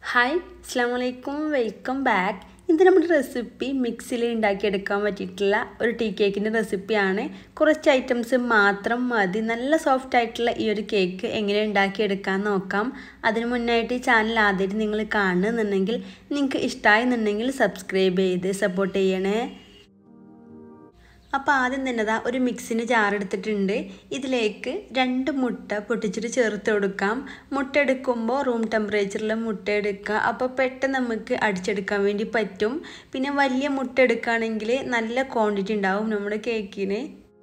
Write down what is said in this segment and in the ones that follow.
hi അസ്സാം വലൈക്കും welcome back ഇത് നമ്മുടെ റെസിപ്പി മിക്സിയിൽ ഉണ്ടാക്കിയെടുക്കാൻ പറ്റിയിട്ടുള്ള ഒരു ടീ കേക്കിൻ്റെ റെസിപ്പിയാണ് കുറച്ച് ഐറ്റംസ് മാത്രം മതി നല്ല സോഫ്റ്റ് ആയിട്ടുള്ള ഈ ഒരു കേക്ക് എങ്ങനെ ഉണ്ടാക്കിയെടുക്കാൻ നോക്കാം അതിന് മുന്നായിട്ട് ഈ ചാനൽ ആദ്യമായിട്ട് നിങ്ങൾ കാണുന്നുണ്ടെങ്കിൽ നിങ്ങൾക്ക് ഇഷ്ടമായെന്നുണ്ടെങ്കിൽ സബ്സ്ക്രൈബ് ചെയ്ത് സപ്പോർട്ട് ചെയ്യണേ അപ്പോൾ ആദ്യം തന്നെ ദാ ഒരു മിക്സിന് ജാർ എടുത്തിട്ടുണ്ട് ഇതിലേക്ക് രണ്ട് മുട്ട പൊട്ടിച്ചിട്ട് ചേർത്ത് കൊടുക്കാം മുട്ട എടുക്കുമ്പോൾ റൂം ടെമ്പറേച്ചറിൽ മുട്ട എടുക്കുക അപ്പോൾ പെട്ടെന്ന് നമുക്ക് അടിച്ചെടുക്കാൻ വേണ്ടി പറ്റും പിന്നെ വലിയ മുട്ട എടുക്കുകയാണെങ്കിൽ നല്ല ക്വാണ്ടിറ്റി ഉണ്ടാവും നമ്മുടെ കേക്കിന്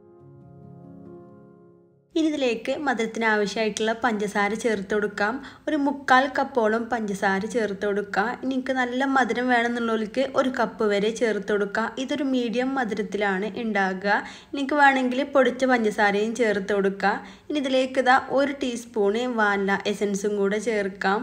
ഇനി ഇതിലേക്ക് മധുരത്തിന് ആവശ്യമായിട്ടുള്ള പഞ്ചസാര ചേർത്ത് കൊടുക്കാം ഒരു മുക്കാൽ കപ്പോളം പഞ്ചസാര ചേർത്ത് കൊടുക്കുക എനിക്ക് നല്ല മധുരം വേണമെന്നുള്ളവർക്ക് ഒരു കപ്പ് വരെ ചേർത്ത് കൊടുക്കുക ഇതൊരു മീഡിയം മധുരത്തിലാണ് ഉണ്ടാകുക എനിക്ക് വേണമെങ്കിൽ പൊടിച്ച പഞ്ചസാരയും ചേർത്ത് കൊടുക്കുക ഇനി ഇതിലേക്ക് ഇതാ ഒരു ടീസ്പൂണ് വാനില എസൻസും കൂടെ ചേർക്കാം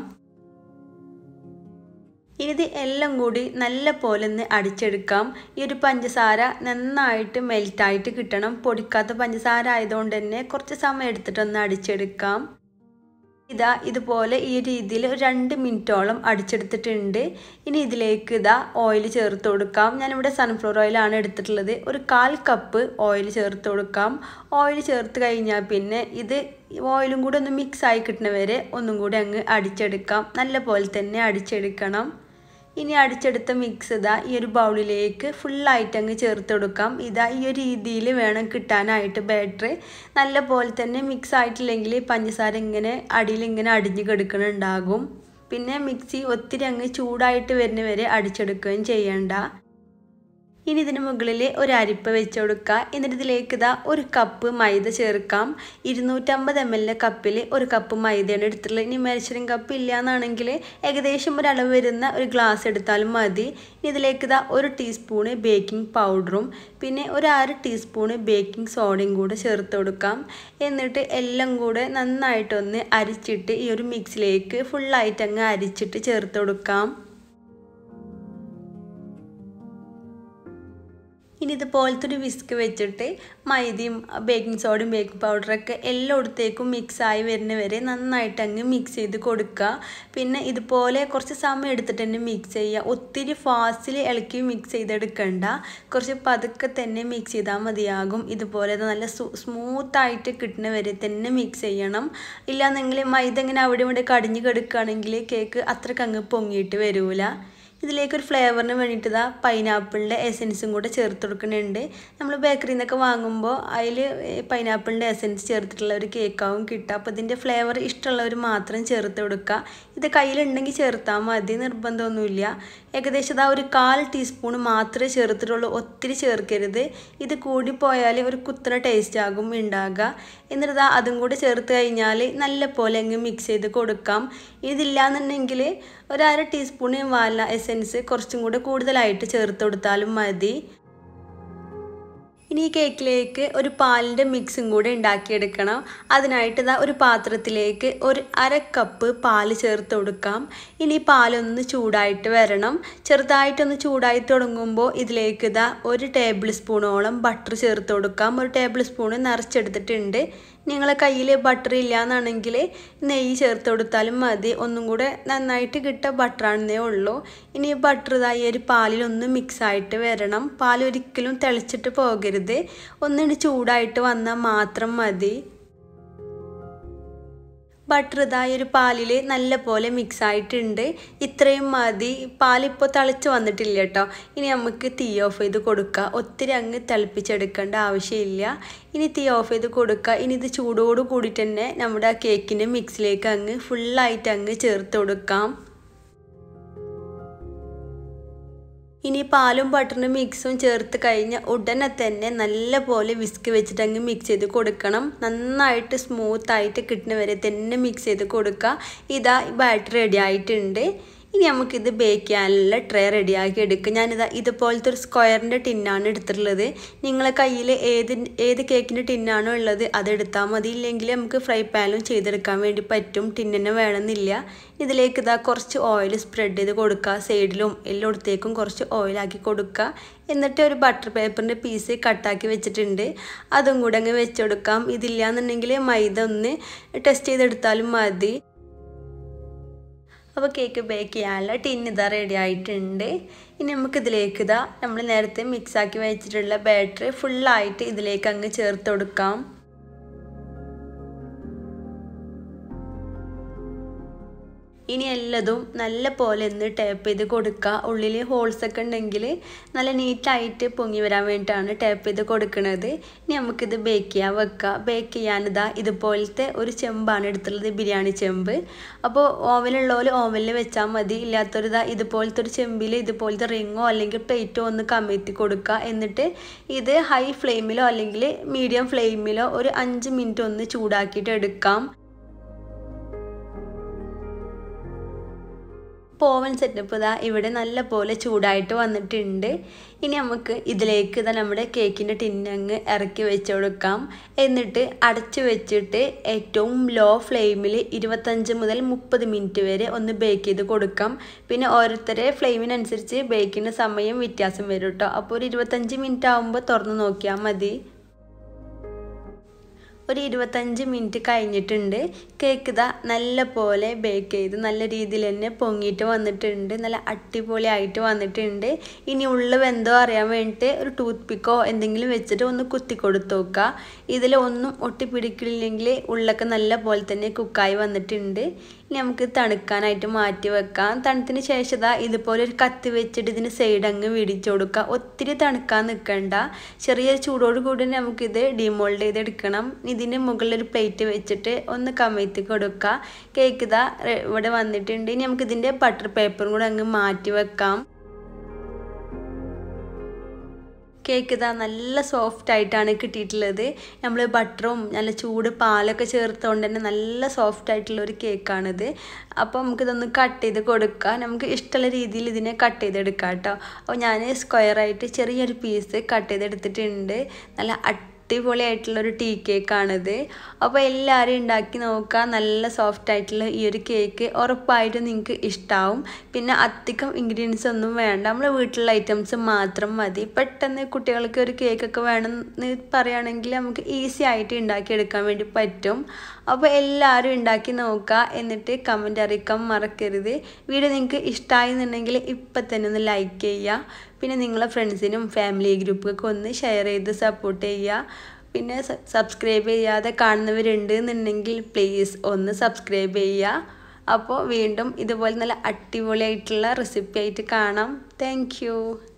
ഇനി ഇത് എല്ലാം കൂടി നല്ല പോലെ ഒന്ന് അടിച്ചെടുക്കാം ഈ ഒരു പഞ്ചസാര നന്നായിട്ട് മെൽറ്റായിട്ട് കിട്ടണം പൊടിക്കാത്ത പഞ്ചസാര ആയതുകൊണ്ട് തന്നെ കുറച്ച് സമയം എടുത്തിട്ടൊന്ന് അടിച്ചെടുക്കാം ഇതാ ഇതുപോലെ ഈ രീതിയിൽ ഒരു രണ്ട് മിനിറ്റോളം അടിച്ചെടുത്തിട്ടുണ്ട് ഇനി ഇതിലേക്ക് ഇതാ ഓയിൽ ചേർത്ത് കൊടുക്കാം ഞാനിവിടെ സൺഫ്ലവർ ഓയിലാണ് എടുത്തിട്ടുള്ളത് ഒരു കാൽ കപ്പ് ഓയിൽ ചേർത്ത് കൊടുക്കാം ഓയിൽ ചേർത്ത് കഴിഞ്ഞാൽ പിന്നെ ഇത് ഓയിലും കൂടെ ഒന്ന് മിക്സ് ആയി കിട്ടുന്നവരെ ഒന്നും കൂടി അങ്ങ് അടിച്ചെടുക്കാം നല്ല പോലെ തന്നെ അടിച്ചെടുക്കണം ഇനി അടിച്ചെടുത്ത മിക്സ് ഇതാ ഈ ഒരു ബൗളിലേക്ക് ഫുള്ളായിട്ട് അങ്ങ് ചേർത്ത് കൊടുക്കാം ഇതാ ഈ ഒരു രീതിയിൽ വേണം കിട്ടാനായിട്ട് ബാറ്ററി നല്ല പോലെ തന്നെ മിക്സ് ആയിട്ടില്ലെങ്കിൽ പഞ്ചസാര ഇങ്ങനെ അടിയിൽ ഇങ്ങനെ അടിഞ്ഞ് കിടക്കുന്നുണ്ടാകും പിന്നെ മിക്സി ഒത്തിരി അങ്ങ് ചൂടായിട്ട് വരുന്നവരെ അടിച്ചെടുക്കുകയും ചെയ്യണ്ട ഇനി ഇതിന് മുകളിൽ ഒരു അരിപ്പ വെച്ച് കൊടുക്കുക എന്നിട്ട് ഇതിലേക്ക് ഇതാ ഒരു കപ്പ് മൈദ ചേർക്കാം ഇരുന്നൂറ്റമ്പത് എം എല്ലിൻ്റെ കപ്പിൽ ഒരു കപ്പ് മൈദയാണ് എടുത്തിട്ടുള്ളത് ഇനി മെഷറിംഗ് കപ്പ് ഇല്ല എന്നാണെങ്കിൽ ഏകദേശം ഒരു അളവ് വരുന്ന ഒരു ഗ്ലാസ് എടുത്താലും മതി ഇനി ഇതിലേക്ക് ഇതാ ഒരു ടീസ്പൂണ് ബേക്കിംഗ് പൗഡറും പിന്നെ ഒരു അര ടീസ്പൂണ് ബേക്കിംഗ് സോഡയും കൂടെ ചേർത്ത് കൊടുക്കാം എന്നിട്ട് എല്ലാം കൂടെ നന്നായിട്ടൊന്ന് അരിച്ചിട്ട് ഈ ഒരു മിക്സിലേക്ക് ഫുള്ളായിട്ട് അങ്ങ് അരിച്ചിട്ട് ചേർത്ത് കൊടുക്കാം ഇനി ഇതുപോലത്തെ ഒരു വിസ്ക് വെച്ചിട്ട് മൈദയും ബേക്കിംഗ് സോഡയും ബേക്കിംഗ് പൗഡറൊക്കെ എല്ലായിടത്തേക്കും മിക്സായി വരുന്ന വരെ നന്നായിട്ട് അങ്ങ് മിക്സ് ചെയ്ത് കൊടുക്കുക പിന്നെ ഇതുപോലെ കുറച്ച് സമയം എടുത്തിട്ട് തന്നെ മിക്സ് ചെയ്യുക ഒത്തിരി ഫാസ്റ്റിൽ ഇളക്കി മിക്സ് ചെയ്തെടുക്കണ്ട കുറച്ച് പതുക്കെ തന്നെ മിക്സ് ചെയ്താൽ മതിയാകും ഇതുപോലെ നല്ല സ്മൂത്തായിട്ട് കിട്ടുന്ന വരെ തന്നെ മിക്സ് ചെയ്യണം ഇല്ലാന്നെങ്കിൽ മൈദ ഇങ്ങനെ അവിടെ ഇവിടെ കടിഞ്ഞ് കിടക്കുകയാണെങ്കിൽ കേക്ക് അത്രയ്ക്ക് അങ്ങ് പൊങ്ങിയിട്ട് വരില്ല ഇതിലേക്ക് ഒരു ഫ്ലേവറിന് വേണ്ടിയിട്ട് ഇതാ പൈനാപ്പിളിൻ്റെ എസൻസും കൂടെ ചേർത്ത് കൊടുക്കുന്നുണ്ട് നമ്മൾ ബേക്കറിയിൽ നിന്നൊക്കെ വാങ്ങുമ്പോൾ അതിൽ പൈനാപ്പിളിൻ്റെ എസൻസ് ചേർത്തിട്ടുള്ള ഒരു കേക്കാവും കിട്ടുക അപ്പോൾ ഇതിൻ്റെ ഫ്ലേവർ ഇഷ്ടമുള്ളവർ മാത്രം ചേർത്ത് കൊടുക്കുക ഇത് കയ്യിലുണ്ടെങ്കിൽ ചേർത്താൽ മതി നിർബന്ധമൊന്നുമില്ല ഏകദേശം ഇതാ ഒരു കാൽ ടീസ്പൂൺ മാത്രമേ ചേർത്തിട്ടുള്ളൂ ഒത്തിരി ചേർക്കരുത് ഇത് കൂടി പോയാൽ ഒരു കുത്തന ടേസ്റ്റ് ആകും ഉണ്ടാകുക എന്നിട്ട് ഇതാ അതും കൂടെ ചേർത്ത് കഴിഞ്ഞാൽ നല്ല പോലെ അങ്ങ് മിക്സ് ചെയ്ത് കൊടുക്കാം ഇതില്ലാന്നുണ്ടെങ്കിൽ ഒരു അര ടീസ്പൂൺ വാല എസൻസ് കുറച്ചും കൂടെ കൂടുതലായിട്ട് ചേർത്ത് കൊടുത്താലും മതി ഇനി ഈ കേക്കിലേക്ക് ഒരു പാലിൻ്റെ മിക്സും കൂടെ ഉണ്ടാക്കിയെടുക്കണം അതിനായിട്ട് ഇതാ ഒരു പാത്രത്തിലേക്ക് ഒരു അര കപ്പ് പാല് ചേർത്ത് കൊടുക്കാം ഇനി പാലൊന്ന് ചൂടായിട്ട് വരണം ചെറുതായിട്ടൊന്ന് ചൂടായി തുടങ്ങുമ്പോൾ ഇതിലേക്ക് ഇതാ ഒരു ടേബിൾ സ്പൂണോളം ബട്ടർ ചേർത്ത് കൊടുക്കാം ഒരു ടേബിൾ സ്പൂൺ നിറച്ചെടുത്തിട്ടുണ്ട് നിങ്ങളെ കയ്യിൽ ബട്ടർ ഇല്ല എന്നാണെങ്കിൽ നെയ്യ് ചേർത്ത് കൊടുത്താലും മതി ഒന്നും കൂടെ നന്നായിട്ട് കിട്ടുക ബട്ടറാണെന്നേ ഉള്ളൂ ഇനി ബട്ടർ ഇതായി ഒരു പാലിലൊന്ന് മിക്സായിട്ട് വരണം പാൽ ഒരിക്കലും തിളച്ചിട്ട് പോകരുത് ഒന്നിട്ട് ചൂടായിട്ട് വന്നാൽ മാത്രം മതി ബട്ടർ ഇതായി ഒരു പാലിൽ നല്ല പോലെ മിക്സ് ആയിട്ടുണ്ട് ഇത്രയും മതി പാലിപ്പോൾ തിളച്ച് വന്നിട്ടില്ല കേട്ടോ ഇനി നമുക്ക് തീ ഓഫ് ചെയ്ത് കൊടുക്കുക ഒത്തിരി അങ്ങ് തിളപ്പിച്ചെടുക്കേണ്ട ആവശ്യമില്ല ഇനി തീ ഓഫ് ചെയ്ത് കൊടുക്കുക ഇനി ഇത് ചൂടോട് കൂടിയിട്ട് തന്നെ നമ്മുടെ ആ കേക്കിൻ്റെ മിക്സിലേക്ക് അങ്ങ് ഫുള്ളായിട്ട് അങ്ങ് ചേർത്ത് കൊടുക്കാം ഇനി പാലും ബട്ടറിനും മിക്സും ചേർത്ത് കഴിഞ്ഞ ഉടനെ തന്നെ നല്ല പോലെ വിസ്ക് വെച്ചിട്ട് അങ്ങ് മിക്സ് ചെയ്ത് കൊടുക്കണം നന്നായിട്ട് സ്മൂത്തായിട്ട് കിട്ടുന്ന വരെ തന്നെ മിക്സ് ചെയ്ത് കൊടുക്കുക ഇതാ ബാറ്റർ റെഡി ആയിട്ടുണ്ട് ഇനി നമുക്കിത് ബേക്ക് ചെയ്യാനുള്ള ട്രേ റെഡിയാക്കി എടുക്കുക ഞാനിതാ ഇതുപോലത്തെ ഒരു സ്ക്വയറിൻ്റെ ടിന്നാണ് എടുത്തിട്ടുള്ളത് നിങ്ങളെ കയ്യിൽ ഏത് ഏത് കേക്കിൻ്റെ ടിന്നാണോ ഉള്ളത് അതെടുത്താൽ മതി ഇല്ലെങ്കിൽ നമുക്ക് ഫ്രൈ പാനിലും ചെയ്തെടുക്കാൻ വേണ്ടി പറ്റും ടിന്നിനെ വേണമെന്നില്ല ഇതിലേക്ക് ഇതാ കുറച്ച് ഓയിൽ സ്പ്രെഡ് ചെയ്ത് കൊടുക്കുക സൈഡിലും എല്ലായിടത്തേക്കും കുറച്ച് ഓയിലാക്കി കൊടുക്കുക എന്നിട്ട് ഒരു ബട്ടർ പേപ്പറിൻ്റെ പീസ് കട്ടാക്കി വെച്ചിട്ടുണ്ട് അതും കൂടെ അങ്ങ് വെച്ചെടുക്കാം ഇതില്ല എന്നുണ്ടെങ്കിൽ മൈദ ഒന്ന് ടെസ്റ്റ് ചെയ്തെടുത്താലും മതി അപ്പോൾ കേക്ക് ബേക്ക് ചെയ്യാനുള്ള ടിൻ ഇതാ റെഡി ആയിട്ടുണ്ട് ഇനി നമുക്ക് ഇതിലേക്ക് ഇതാ നമ്മൾ നേരത്തെ മിക്സാക്കി വെച്ചിട്ടുള്ള ബാറ്ററി ഫുള്ളായിട്ട് ഇതിലേക്ക് അങ്ങ് ചേർത്ത് കൊടുക്കാം ഇനി എല്ലതും നല്ല പോലെ ഒന്ന് ടാപ്പ് ചെയ്ത് കൊടുക്കുക ഉള്ളിൽ ഹോൾസ് ഒക്കെ ഉണ്ടെങ്കിൽ നല്ല നീറ്റായിട്ട് പൊങ്ങി വരാൻ വേണ്ടിയിട്ടാണ് ടാപ്പ് ചെയ്ത് കൊടുക്കുന്നത് ഇനി നമുക്കിത് ബേക്ക് ചെയ്യാൻ വെക്കുക ബേക്ക് ചെയ്യാനിതാ ഇതുപോലത്തെ ഒരു ചെമ്പാണ് എടുത്തുള്ളത് ബിരിയാണി ചെമ്പ് അപ്പോൾ ഓവനുള്ളവർ ഓവനിൽ വെച്ചാൽ മതി ഇല്ലാത്തൊരിതാ ഇതുപോലത്തെ ഒരു ചെമ്പിൽ ഇതുപോലത്തെ റിങ്ങോ അല്ലെങ്കിൽ പ്ലേറ്റോ ഒന്ന് കമഴ്ത്തി കൊടുക്കുക എന്നിട്ട് ഇത് ഹൈ ഫ്ലെയിമിലോ അല്ലെങ്കിൽ മീഡിയം ഫ്ലെയിമിലോ ഒരു അഞ്ച് മിനിറ്റ് ഒന്ന് ചൂടാക്കിയിട്ട് എടുക്കാം ഓവൻ സെറ്റപ്പ് ഇതാ ഇവിടെ നല്ല പോലെ ചൂടായിട്ട് വന്നിട്ടുണ്ട് ഇനി നമുക്ക് ഇതിലേക്ക് ഇതാ നമ്മുടെ കേക്കിൻ്റെ ടിന്നങ്ങ് ഇറക്കി വെച്ച് കൊടുക്കാം എന്നിട്ട് അടച്ചു വെച്ചിട്ട് ഏറ്റവും ലോ ഫ്ലെയിമിൽ ഇരുപത്തഞ്ച് മുതൽ മുപ്പത് മിനിറ്റ് വരെ ഒന്ന് ബേക്ക് ചെയ്ത് കൊടുക്കാം പിന്നെ ഓരോരുത്തരെ ഫ്ലെയിമിനനുസരിച്ച് ബേക്കിന് സമയം വ്യത്യാസം വരും കേട്ടോ അപ്പോൾ ഒരു ഇരുപത്തഞ്ച് മിനിറ്റ് ആകുമ്പോൾ തുറന്ന് നോക്കിയാൽ മതി ഒരു ഇരുപത്തഞ്ച് മിനിറ്റ് കഴിഞ്ഞിട്ടുണ്ട് കേക്ക് ഇതാ നല്ല പോലെ ബേക്ക് ചെയ്ത് നല്ല രീതിയിൽ തന്നെ പൊങ്ങിയിട്ട് വന്നിട്ടുണ്ട് നല്ല അടിപൊളിയായിട്ട് വന്നിട്ടുണ്ട് ഇനി ഉള്ള വെന്തോ അറിയാൻ വേണ്ടിയിട്ട് ഒരു ടൂത്ത് പിക്കോ എന്തെങ്കിലും വെച്ചിട്ട് ഒന്ന് കുത്തി കൊടുത്ത് നോക്കുക ഇതിൽ ഒന്നും ഒട്ടിപ്പിടിക്കില്ലെങ്കിൽ ഉള്ളൊക്കെ നല്ല പോലെ തന്നെ കുക്കായി വന്നിട്ടുണ്ട് ഇനി നമുക്ക് തണുക്കാനായിട്ട് മാറ്റി വെക്കാം തണുത്തിന് ശേഷം ഇതാ ഇതുപോലെ ഒരു കത്തി വെച്ചിട്ട് ഇതിന് സൈഡ് അങ്ങ് വിടിച്ചു കൊടുക്കുക ഒത്തിരി തണുക്കാൻ നിൽക്കണ്ട ചെറിയ ചൂടോട് കൂടി നമുക്കിത് ഡിമോൾഡ് ചെയ്തെടുക്കണം ഇതിന് മുകളിൽ ഒരു പ്ലേറ്റ് വെച്ചിട്ട് ഒന്ന് കമഴ്ത്തി കൊടുക്കുക കേക്ക് ഇതാ ഇവിടെ വന്നിട്ടുണ്ട് ഇനി നമുക്കിതിൻ്റെ ബട്ടർ പേപ്പറും കൂടെ അങ്ങ് മാറ്റി വെക്കാം കേക്ക് ഇതാ നല്ല സോഫ്റ്റ് ആയിട്ടാണ് കിട്ടിയിട്ടുള്ളത് നമ്മൾ ബട്ടറും നല്ല ചൂട് പാലൊക്കെ ചേർത്തുകൊണ്ട് തന്നെ നല്ല സോഫ്റ്റ് ആയിട്ടുള്ള ഒരു കേക്കാണിത് അപ്പോൾ നമുക്കിതൊന്ന് കട്ട് ചെയ്ത് കൊടുക്കാം നമുക്ക് ഇഷ്ടമുള്ള രീതിയിൽ ഇതിനെ കട്ട് ചെയ്തെടുക്കാം കേട്ടോ അപ്പോൾ ഞാൻ സ്ക്വയറായിട്ട് ചെറിയൊരു പീസ് കട്ട് ചെയ്തെടുത്തിട്ടുണ്ട് നല്ല അടിപൊളിയായിട്ടുള്ളൊരു ടീ കേക്കാണിത് അപ്പോൾ എല്ലാവരും ഉണ്ടാക്കി നോക്കുക നല്ല സോഫ്റ്റ് ആയിട്ടുള്ള ഈ ഒരു കേക്ക് ഉറപ്പായിട്ടും നിങ്ങൾക്ക് ഇഷ്ടമാവും പിന്നെ അധികം ഇൻഗ്രീഡിയൻസ് ഒന്നും വേണ്ട നമ്മൾ വീട്ടിലുള്ള ഐറ്റംസ് മാത്രം മതി പെട്ടെന്ന് കുട്ടികൾക്ക് ഒരു കേക്കൊക്കെ വേണം എന്ന് പറയുകയാണെങ്കിൽ നമുക്ക് ഈസി ആയിട്ട് ഉണ്ടാക്കിയെടുക്കാൻ വേണ്ടി പറ്റും അപ്പോൾ എല്ലാവരും ഉണ്ടാക്കി നോക്കുക എന്നിട്ട് കമൻറ്റ് അറിയിക്കാൻ മറക്കരുത് വീഡിയോ നിങ്ങൾക്ക് ഇഷ്ടമായി എന്നുണ്ടെങ്കിൽ ഇപ്പം തന്നെ ഒന്ന് ലൈക്ക് ചെയ്യുക പിന്നെ നിങ്ങളെ ഫ്രണ്ട്സിനും ഫാമിലി ഗ്രൂപ്പൊക്കെ ഒന്ന് ഷെയർ ചെയ്ത് സപ്പോർട്ട് ചെയ്യുക പിന്നെ സബ്സ്ക്രൈബ് ചെയ്യാതെ കാണുന്നവരുണ്ട് എന്നുണ്ടെങ്കിൽ പ്ലീസ് ഒന്ന് സബ്സ്ക്രൈബ് ചെയ്യുക അപ്പോൾ വീണ്ടും ഇതുപോലെ നല്ല അടിപൊളിയായിട്ടുള്ള റെസിപ്പി ആയിട്ട് കാണാം താങ്ക്